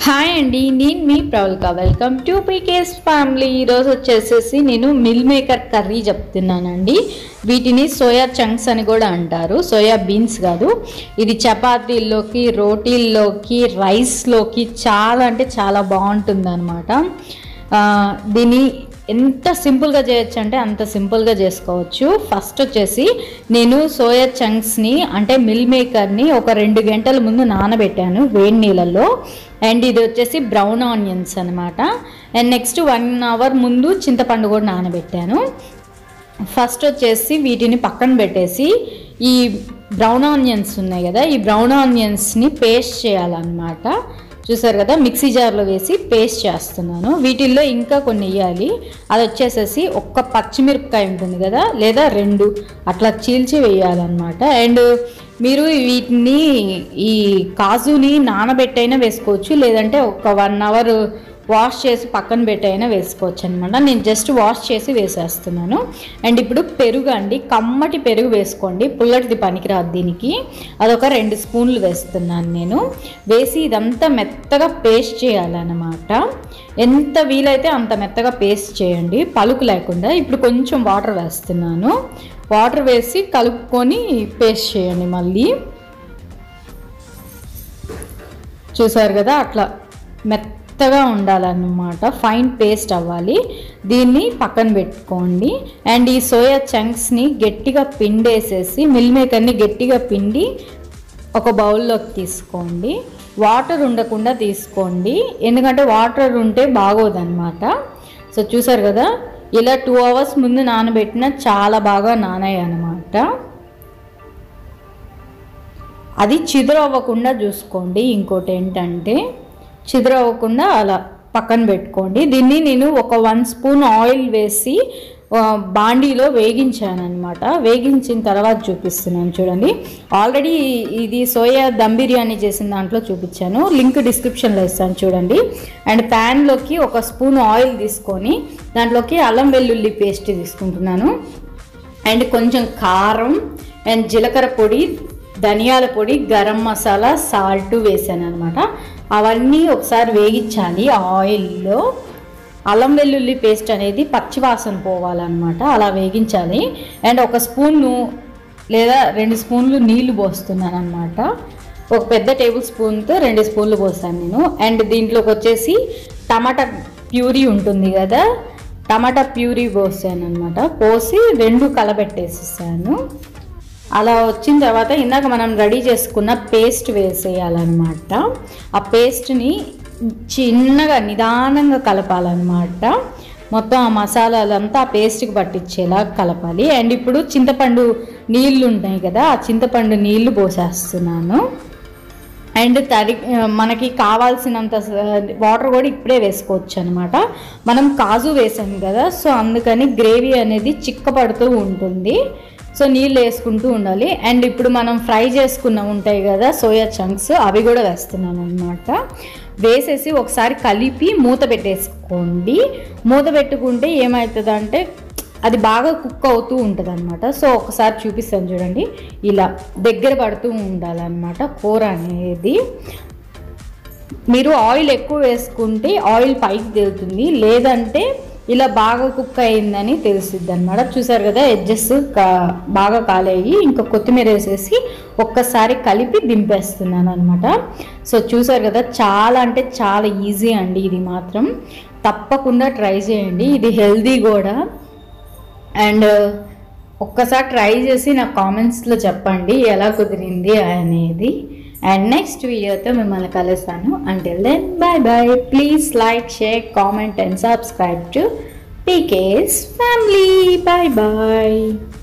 hi అండి నేను మీ Pravalka welcome to PK's family ఈరోజు వచ్చేసేసి నేను మిల్ మేకర్ కర్రీ చెప్తున్నానండి వీటిని సోయా చంక్స్ అని కూడా అంటారు సోయా బీన్స్ కాదు ఇది చపాతీల్లోకి రోటీల్లోకి రైస్లోకి చాలా అంటే చాలా బాగుంటుంది అనమాట దీన్ని ఎంత సింపుల్గా చేయొచ్చు అంటే అంత సింపుల్గా చేసుకోవచ్చు ఫస్ట్ వచ్చేసి నేను సోయా చంక్స్ని అంటే మిల్ మేకర్ని ఒక రెండు గంటల ముందు నానబెట్టాను వేడి నీళ్ళల్లో అండ్ ఇది వచ్చేసి బ్రౌన్ ఆనియన్స్ అనమాట అండ్ నెక్స్ట్ వన్ అవర్ ముందు చింతపండు కూడా నానబెట్టాను ఫస్ట్ వచ్చేసి వీటిని పక్కన పెట్టేసి ఈ బ్రౌన్ ఆనియన్స్ ఉన్నాయి కదా ఈ బ్రౌన్ ఆనియన్స్ని పేస్ట్ చేయాలన్నమాట చూసారు కదా మిక్సీ జార్లో వేసి పేస్ట్ చేస్తున్నాను వీటిల్లో ఇంకా కొన్ని వేయాలి అది వచ్చేసేసి ఒక్క పచ్చిమిరపకాయ ఉంటుంది కదా లేదా రెండు అట్లా చీల్చి వేయాలన్నమాట అండ్ మీరు వీటిని ఈ కాజుని నానబెట్టైనా వేసుకోవచ్చు లేదంటే ఒక వన్ అవర్ వాష్ చేసి పక్కన పెట్టైనా వేసుకోవచ్చు అనమాట నేను జస్ట్ వాష్ చేసి వేసేస్తున్నాను అండ్ ఇప్పుడు పెరుగు అండి కమ్మటి పెరుగు వేసుకోండి పుల్లటిది పనికిరాదు దీనికి అదొక రెండు స్పూన్లు వేస్తున్నాను నేను వేసి ఇదంతా మెత్తగా పేస్ట్ చేయాలన్నమాట ఎంత వీలైతే అంత మెత్తగా పేస్ట్ చేయండి పలుకు లేకుండా ఇప్పుడు కొంచెం వాటర్ వేస్తున్నాను వాటర్ వేసి కలుపుకొని పేస్ట్ చేయండి మళ్ళీ చూసారు కదా అట్లా మెత్తగా ఉండాలన్నమాట ఫైన్ పేస్ట్ అవ్వాలి దీన్ని పక్కన పెట్టుకోండి అండ్ ఈ సోయా చంక్స్ని గట్టిగా పిండేసేసి మిల్ మేకర్ని గట్టిగా పిండి ఒక బౌల్లోకి తీసుకోండి వాటర్ ఉండకుండా తీసుకోండి ఎందుకంటే వాటర్ ఉంటే బాగోదన్నమాట సో చూసారు కదా ఇలా టూ అవర్స్ ముందు నానబెట్టిన చాలా బాగా నానాయి అనమాట అది చిదురవ్వకుండా చూసుకోండి ఇంకోటి ఏంటంటే చిదురవ్వకుండా అలా పక్కన పెట్టుకోండి దీన్ని నేను ఒక వన్ స్పూన్ ఆయిల్ వేసి బాండీలో వేగించాను అనమాట వేగించిన తర్వాత చూపిస్తున్నాను చూడండి ఆల్రెడీ ఇది సోయా దమ్ బిర్యానీ చేసిన దాంట్లో చూపించాను లింక్ డిస్క్రిప్షన్లో ఇస్తాను చూడండి అండ్ ప్యాన్లోకి ఒక స్పూన్ ఆయిల్ తీసుకొని దాంట్లోకి అల్లం వెల్లుల్లి పేస్ట్ తీసుకుంటున్నాను అండ్ కొంచెం కారం అండ్ జీలకర్ర పొడి ధనియాల పొడి గరం మసాలా సాల్ట్ వేసాను అనమాట అవన్నీ ఒకసారి వేగించాలి ఆయిల్లో అల్లం వెల్లుల్లి పేస్ట్ అనేది పచ్చివాసన పోవాలన్నమాట అలా వేగించాలి అండ్ ఒక స్పూను లేదా రెండు స్పూన్లు నీళ్లు పోస్తున్నాను అనమాట ఒక పెద్ద టేబుల్ స్పూన్తో రెండు స్పూన్లు పోసాను నేను అండ్ దీంట్లోకి వచ్చేసి టమాటా ప్యూరీ ఉంటుంది కదా టమాటా ప్యూరీ పోసాను అనమాట పోసి రెండు కలబెట్టేసేసాను అలా వచ్చిన తర్వాత ఇందాక మనం రెడీ చేసుకున్న పేస్ట్ వేసేయాలన్నమాట ఆ పేస్ట్ని చిన్నగా నిదానంగా కలపాలన్నమాట మొత్తం ఆ మసాలాలంతా ఆ పేస్ట్కి పట్టించేలా కలపాలి అండ్ ఇప్పుడు చింతపండు నీళ్ళు ఉంటాయి కదా ఆ చింతపండు నీళ్లు పోసేస్తున్నాను అండ్ తరి మనకి కావాల్సినంత వాటర్ కూడా ఇప్పుడే వేసుకోవచ్చు అనమాట మనం కాజు వేసాం కదా సో అందుకని గ్రేవీ అనేది చిక్కపడుతూ ఉంటుంది సో నీళ్ళు వేసుకుంటూ ఉండాలి అండ్ ఇప్పుడు మనం ఫ్రై చేసుకున్న ఉంటాయి కదా సోయా చంక్స్ అవి కూడా వేస్తున్నాను అనమాట వేసేసి ఒకసారి కలిపి మూత పెట్టేసుకోండి మూత పెట్టుకుంటే ఏమవుతుందంటే అది బాగా కుక్ అవుతూ ఉంటుంది అనమాట సో ఒకసారి చూపిస్తాను చూడండి ఇలా దగ్గర పడుతూ ఉండాలన్నమాట కూర అనేది మీరు ఆయిల్ ఎక్కువ వేసుకుంటే ఆయిల్ పైకి తేలుతుంది లేదంటే ఇలా బాగా కుక్ అయిందని తెలుస్తుంది అనమాట చూసారు కదా ఎడ్జెస్ కా బాగా కాలేయి ఇంకా కొత్తిమీర వేసేసి ఒక్కసారి కలిపి దింపేస్తున్నాను అనమాట సో చూసారు కదా చాలా అంటే చాలా ఈజీ అండి ఇది మాత్రం తప్పకుండా ట్రై చేయండి ఇది హెల్దీ కూడా అండ్ ఒక్కసారి ట్రై చేసి నా కామెంట్స్లో చెప్పండి ఎలా కుదిరింది అనేది అండ్ నెక్స్ట్ వీడియోతో మిమ్మల్ని కలుస్తాను until then bye bye please like share comment and subscribe to PK's family bye bye